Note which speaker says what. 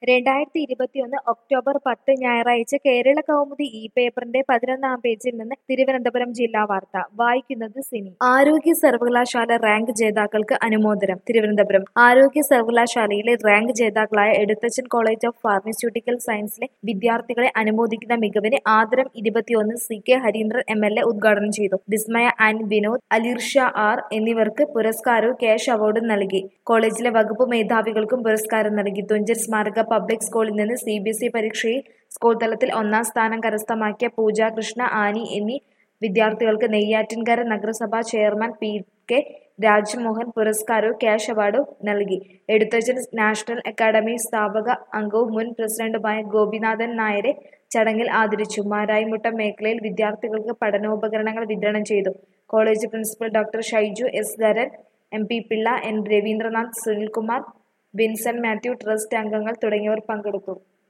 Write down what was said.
Speaker 1: രണ്ടായിരത്തി ഇരുപത്തിയൊന്ന് ഒക്ടോബർ പത്ത് ഞായറാഴ്ച കേരള കൗമുദി ഇ പേപ്പറിന്റെ പതിനൊന്നാം പേജിൽ നിന്ന് തിരുവനന്തപുരം ജില്ലാ വാർത്ത വായിക്കുന്നത് സിനി ആരോഗ്യ സർവകലാശാല റാങ്ക് ജേതാക്കൾക്ക് അനുമോദനം തിരുവനന്തപുരം ആരോഗ്യ സർവകലാശാലയിലെ റാങ്ക് ജേതാക്കളായ എഴുത്തച്ഛൻ കോളേജ് ഓഫ് ഫാർമസ്യൂട്ടിക്കൽ സയൻസിലെ വിദ്യാർത്ഥികളെ അനുമോദിക്കുന്ന മികവിന് ആദരം ഇരുപത്തിയൊന്ന് C K Harindran M L A ഉദ്ഘാടനം ചെയ്തു വിസ്മയ ആൻഡ് വിനോദ് അലിർഷ ആർ എന്നിവർക്ക് പുരസ്കാരവും ക്യാഷ് അവാർഡും നൽകി കോളേജിലെ വകുപ്പ് മേധാവികൾക്കും പുരസ്കാരം നൽകി തുഞ്ചൻ സ്മാരക പബ്ലിക് സ്കൂളിൽ നിന്ന് സി ബി എസ് ഇ പരീക്ഷയിൽ സ്കൂൾ തലത്തിൽ ഒന്നാം സ്ഥാനം കരസ്ഥമാക്കിയ പൂജ കൃഷ്ണ ആനി എന്നീ വിദ്യാർത്ഥികൾക്ക് നെയ്യാറ്റിൻകര നഗരസഭാ ചെയർമാൻ പി കെ രാജ്മോഹൻ പുരസ്കാരവും ക്യാഷ് അവാർഡും നൽകി എഴുത്തച്ഛൻ നാഷണൽ അക്കാദമി സ്ഥാപക അംഗവും മുൻ പ്രസിഡന്റുമായ ഗോപിനാഥൻ നായരെ ചടങ്ങിൽ ആദരിച്ചു മാരായിമുട്ടം മേഖലയിൽ വിദ്യാർത്ഥികൾക്ക് പഠനോപകരണങ്ങൾ വിതരണം ചെയ്തു college principal doctor Shaiju S Dharan M P Pillai N Ravindranath Sunilkumar Vincent Mathew trust അംഗങ്ങൾ തുടങ്ങിയവർ പങ്കെടുത്തു